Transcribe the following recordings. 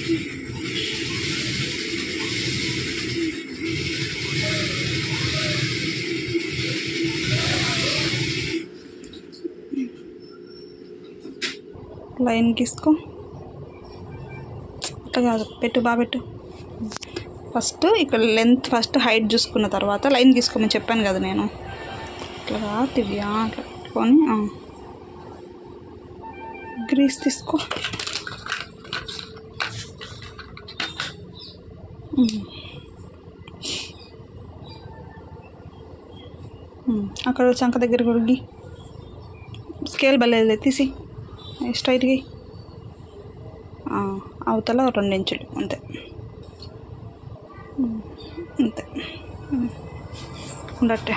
Line గీసుకో అట్లా కాదు పెట్టు బాగా పెట్టు ఫస్ట్ ఇక్కడ లెంత్ ఫస్ట్ హైట్ చూసుకున్న తర్వాత లైన్ గీసుకోమని చెప్పాను కదా నేను ఇట్లా కాదు దివ్య అట్లా పెట్టుకొని ఆ. గ్రీస్ తీసుకో ఉమ్. ఉమ్. అక్కడ చంక దగ్గర కూడా గీ స్కేల్ బలేదు తీసి స్ట్రైట్గా అవతల రెండు ఇంచులు అంతే ఉమ్, అంతే ఉమ్. ఉండట్టే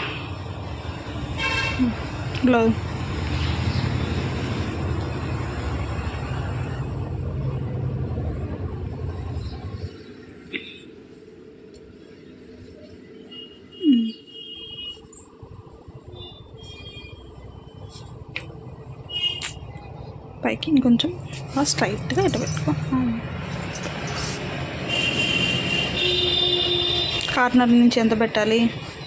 బ్లౌజ్ పైకి ఇంకొంచెం స్ట్రైట్గా ఇటు పెట్టుకో కార్నర్ నుంచి ఎంత పెట్టాలి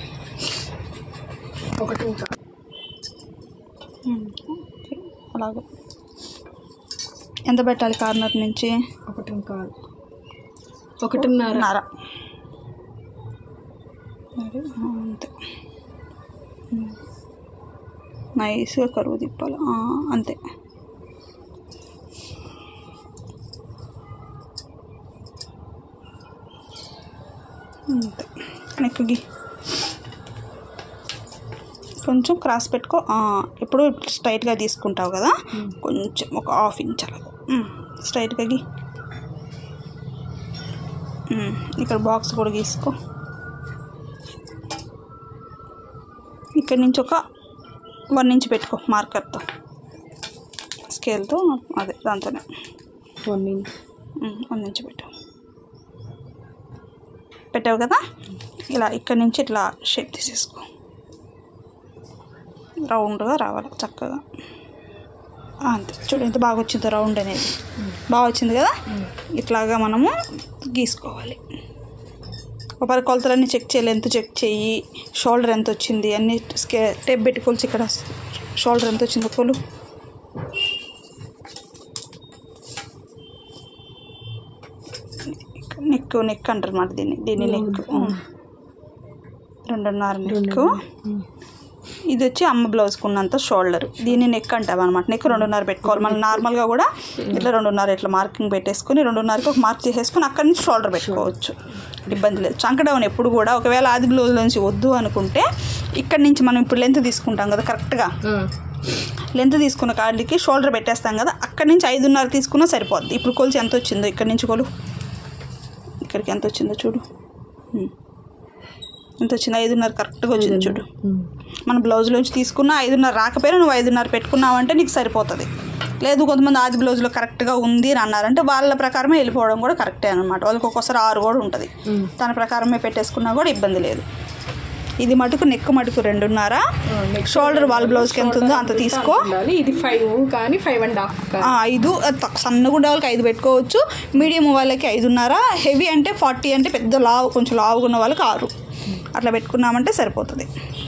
ఒకటి ఇంకా ఉమ్, ఓకే. అలాగే ఎంత పెట్టాలి కార్నర్ నుంచి ఒకటి ఇంకా ఒకటిన్నర నర మరి ఆ, అంతే ఉమ్. నైస్గా కరువు తిప్పాలి ఆ, అంతే అంతే నెక్కి కొంచెం క్రాస్ పెట్టుకో ఆ, ఎప్పుడు స్ట్రైట్గా తీసుకుంటావు కదా కొంచెం ఒక హాఫ్ ఇంచ్ అలా స్ట్రైట్గా గీ ఉమ్, ఇక్కడ బాక్స్ కూడా గీసుకో ఇక్కడ నుంచి ఒక వన్ ఇంచ్ పెట్టుకో మార్కర్తో స్కేల్తో అదే దాంతోనే one inch um, one inch పెట్టు పెట్టావు కదా ఇలా ఇక్కడ నుంచి ఇట్లా షేప్ తీసేసుకో రౌండ్గా రావాలి చక్కగా ఆ, అంతే చూడు ఎంత బాగా వచ్చిందో రౌండ్ అనేది బాగా వచ్చింది కదా ఇట్లాగా మనము గీసుకోవాలి ఒకసారి కొలతలన్నీ చెక్ చేయాలి ఎంత చెక్ చెయ్యి షోల్డర్ ఎంత వచ్చింది అన్ని స్కే టేప్ పెట్టి కొలిచి ఇక్కడ షోల్డర్ ఎంత వచ్చిందో కొలు నెక్ నెక్ అంటారు అన్నమాట దీన్ని దీన్ని నెక్ రెండున్నర నెక్ ఇది వచ్చి అమ్మ బ్లౌజ్కి ఉన్నంత షోల్డర్ దీన్ని నెక్ అంటాం అనమాట నెక్ రెండున్నర పెట్టుకోవాలి మనం నార్మల్గా కూడా ఇట్లా రెండున్నర ఇట్లా మార్కింగ్ పెట్టేసుకుని రెండున్నరకి ఒక మార్క్ చేసేసుకుని అక్కడి నుంచి షోల్డర్ పెట్టుకోవచ్చు ఇబ్బంది లేదు చంక డౌన్ ఎప్పుడు కూడా ఒకవేళ ఆది బ్లౌజ్ నుంచి వద్దు అనుకుంటే ఇక్కడ నుంచి మనం ఇప్పుడు లెంత్ తీసుకుంటాం కదా కరెక్ట్గా లెంత్ తీసుకున్న కాళ్ళకి షోల్డర్ పెట్టేస్తాం కదా అక్కడి నుంచి ఐదున్నర తీసుకున్నా సరిపోద్ది ఇప్పుడు కొలిచి ఎంత వచ్చిందో ఇక్కడి నుంచి కొలు ఇక్కడికి ఎంత వచ్చిందో చూడు ఉమ్. ఎంత వచ్చిందో ఐదున్నర కరెక్ట్గా వచ్చింది చూడు మన బ్లౌజ్లోంచి తీసుకున్న ఐదున్నర రాకపోయినా నువ్వు ఐదున్నర పెట్టుకున్నావంటే నీకు సరిపోతుంది లేదు కొంతమంది ఆది బ్లౌజ్లో కరెక్ట్గా ఉంది అని అన్నారంటే వాళ్ళ ప్రకారమే వెళ్ళిపోవడం కూడా కరెక్టే అనమాట వాళ్ళకి ఒక్కోసారి ఆరు కూడా ఉంటుంది దాని ప్రకారమే పెట్టేసుకున్నా కూడా ఇబ్బంది లేదు ఇది మటుకు నెక్ మటుకు రెండున్నర షోల్డర్ వాళ్ళ బ్లౌజ్కి ఎంత ఉందో అంత తీసుకో ఉండాలి ఇది ఫైవ్ కానీ ఫైవ్ అండ్ హాఫ్ ఆ, ఐదు అది తక్కువ సన్నగా ఉండే వాళ్ళకి ఐదు పెట్టుకోవచ్చు మీడియం వాళ్ళకి ఐదున్నర హెవీ అంటే ఫార్టీ అంటే పెద్ద లావు కొంచెం లావుగా ఉన్న వాళ్ళకి ఆరు అట్లా పెట్టుకున్నామంటే సరిపోతుంది